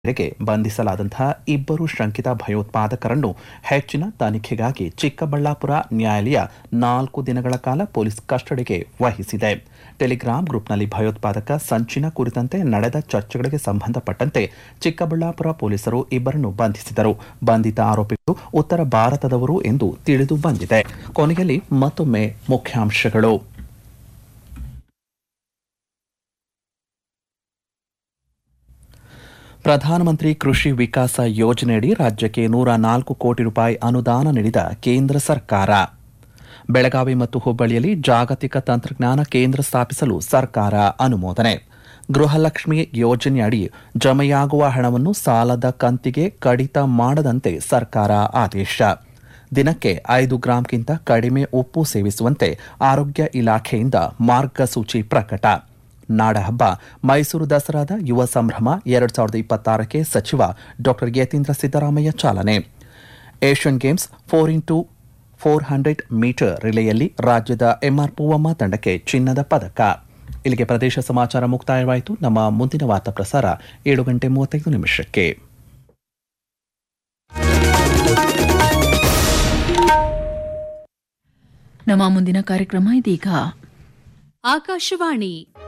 ಮೇರೆಗೆ ಬಂಧಿಸಲಾದಂತಹ ಇಬ್ಬರು ಶಂಕಿತ ಭಯೋತ್ಪಾದಕರನ್ನು ಹೆಚ್ಚಿನ ತನಿಖೆಗಾಗಿ ಚಿಕ್ಕಬಳ್ಳಾಪುರ ನ್ಯಾಯಾಲಯ ನಾಲ್ಕು ದಿನಗಳ ಕಾಲ ಪೊಲೀಸ್ ಕಸ್ಟಡಿಗೆ ವಹಿಸಿದೆ ಟೆಲಿಗ್ರಾಂ ಗ್ರೂಪ್ನಲ್ಲಿ ಭಯೋತ್ಪಾದಕ ಸಂಚಿನ ಕುರಿತಂತೆ ನಡೆದ ಚರ್ಚೆಗಳಿಗೆ ಸಂಬಂಧಪಟ್ಟಂತೆ ಚಿಕ್ಕಬಳ್ಳಾಪುರ ಪೊಲೀಸರು ಇಬ್ಬರನ್ನು ಬಂಧಿಸಿದರು ಬಂಧಿತ ಆರೋಪಿಗಳು ಉತ್ತರ ಭಾರತದವರು ಎಂದು ತಿಳಿದು ಬಂದಿದೆ ಕೊನೆಯಲ್ಲಿ ಮತ್ತೊಮ್ಮೆ ಮುಖ್ಯಾಂಶಗಳು ಪ್ರಧಾನಮಂತ್ರಿ ಕೃಷಿ ವಿಕಾಸ ಯೋಜನೆಯಡಿ ರಾಜ್ಯಕ್ಕೆ ನೂರ ನಾಲ್ಕು ಕೋಟಿ ರೂಪಾಯಿ ಅನುದಾನ ನೀಡಿದ ಕೇಂದ್ರ ಸರ್ಕಾರ ಬೆಳಗಾವಿ ಮತ್ತು ಹುಬ್ಬಳ್ಳಿಯಲ್ಲಿ ಜಾಗತಿಕ ತಂತ್ರಜ್ಞಾನ ಕೇಂದ್ರ ಸ್ಥಾಪಿಸಲು ಸರ್ಕಾರ ಅನುಮೋದನೆ ಗೃಹಲಕ್ಷ್ಮಿ ಯೋಜನೆಯಡಿ ಜಮೆಯಾಗುವ ಹಣವನ್ನು ಸಾಲದ ಕಂತಿಗೆ ಕಡಿತ ಮಾಡದಂತೆ ಸರ್ಕಾರ ಆದೇಶ ದಿನಕ್ಕೆ ಐದು ಗ್ರಾಂಗಿಂತ ಕಡಿಮೆ ಉಪ್ಪು ಸೇವಿಸುವಂತೆ ಆರೋಗ್ಯ ಇಲಾಖೆಯಿಂದ ಮಾರ್ಗಸೂಚಿ ಪ್ರಕಟ ನಾಡಹಬ್ಬ ಮೈಸೂರು ದಸರಾದ ಯುವ ಸಂಭ್ರಮ ಎರಡ್ ಸಾವಿರದ ಇಪ್ಪತ್ತಾರಕ್ಕೆ ಸಚಿವ ಡಾಕ್ಟರ್ ಯತೀಂದ್ರ ಸಿದ್ದರಾಮಯ್ಯ ಚಾಲನೆ Asian games four into four hundred metre ರಿಲೆಯಲ್ಲಿ ರಾಜ್ಯದ ಎಂಆರ್ ಪೂವಮ್ಮ ತಂಡಕ್ಕೆ ಚಿನ್ನದ ಪದಕ ಇಲ್ಲಿಗೆ ಪ್ರದೇಶ ಸಮಾಚಾರ ಮುಕ್ತಾಯವಾಯಿತು ನಮ್ಮ ಮುಂದಿನ ವಾರ್ತಾ ಪ್ರಸಾರ ಏಳು ಗಂಟೆ ಮೂವತ್ತೈದು ನಿಮಿಷಕ್ಕೆ ನಮ್ಮ ಮುಂದಿನ ಕಾರ್ಯಕ್ರಮ ಇದೀಗ ಆಕಾಶವಾಣಿ